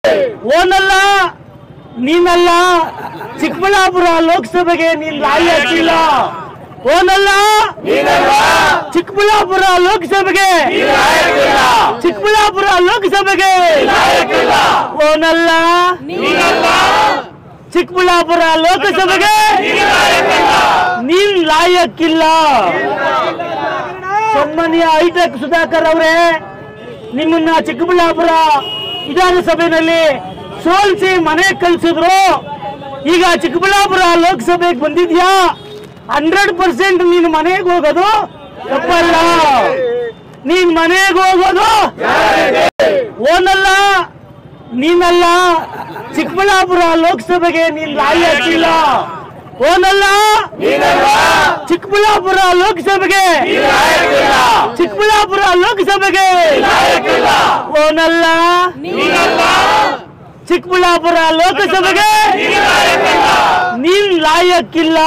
ಓನಲ್ಲ ನೀನಲ್ಲ ಚಿಕ್ಕಬಳ್ಳಾಪುರ ಲೋಕಸಭೆಗೆ ನೀನ್ ಲಾಯಿ ಹಾಕಿಲ್ಲ ಓನಲ್ಲ ಚಿಕ್ಕಬಳ್ಳಾಪುರ ಲೋಕಸಭೆಗೆ ಚಿಕ್ಕಬಳ್ಳಾಪುರ ಲೋಕಸಭೆಗೆ ಓನಲ್ಲ ಚಿಕ್ಕಬಳ್ಳಾಪುರ ಲೋಕಸಭೆಗೆ ನೀನ್ ಲಾಯಕ್ಕಿಲ್ಲ ಸನ್ಮಾನ್ಯ ಹೈಟೆಕ್ ಸುಧಾಕರ್ ಅವರೇ ನಿಮ್ಮನ್ನ ಚಿಕ್ಕಬಳ್ಳಾಪುರ ವಿಧಾನಸಭೆಯಲ್ಲಿ ಸೋಲಿಸಿ ಮನೆ ಕಳ್ಸಿದ್ರು ಈಗ ಚಿಕ್ಕಬಳ್ಳಾಪುರ ಲೋಕಸಭೆಗೆ ಬಂದಿದ್ಯಾ ಹಂಡ್ರೆಡ್ ಪರ್ಸೆಂಟ್ ನೀನು ಮನೆಗೆ ಹೋಗೋದು ತಪ್ಪಲ್ಲ ನೀನ್ ಮನೆಗೆ ಹೋಗೋದು ಓನಲ್ಲ ನೀನಲ್ಲ ಚಿಕ್ಕಬಳ್ಳಾಪುರ ಲೋಕಸಭೆಗೆ ನೀನ್ ಲಾಯಿ ಹಾಕಿಲ್ಲ ಓನಲ್ಲ ಚಿಕ್ಕಬಳ್ಳಾಪುರ ಲೋಕಸಭೆಗೆ ಚಿಕ್ಕಬಳ್ಳಾಪುರ ಲೋಕಸಭೆಗೆ ಓನಲ್ಲ ಚಿಕ್ಕಬಳ್ಳಾಪುರ ಲೋಕಸಭೆಗೆ ನೀನ್ ಲಾಯಕ್ಕಿಲ್ಲ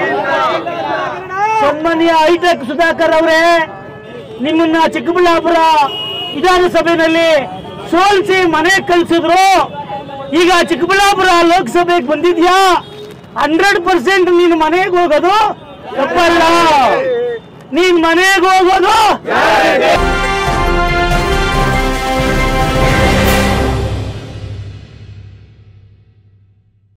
ಸನ್ಮಾನ್ಯ ಹೈಟೆಕ್ ಸುಧಾಕರ್ ಅವರೇ ನಿಮ್ಮನ್ನ ಚಿಕ್ಕಬಳ್ಳಾಪುರ ವಿಧಾನಸಭೆಯಲ್ಲಿ ಸೋಲಿಸಿ ಮನೆ ಕಳ್ಸಿದ್ರು ಈಗ ಚಿಕ್ಕಬಳ್ಳಾಪುರ ಲೋಕಸಭೆಗೆ ಬಂದಿದ್ಯಾ ಹಂಡ್ರೆಡ್ ಪರ್ಸೆಂಟ್ ನೀನು ಮನೆಗೆ ಹೋಗೋದು ತಪ್ಪಲ್ಲ ನೀನ್ ಮನೆಗೆ ಹೋಗೋದು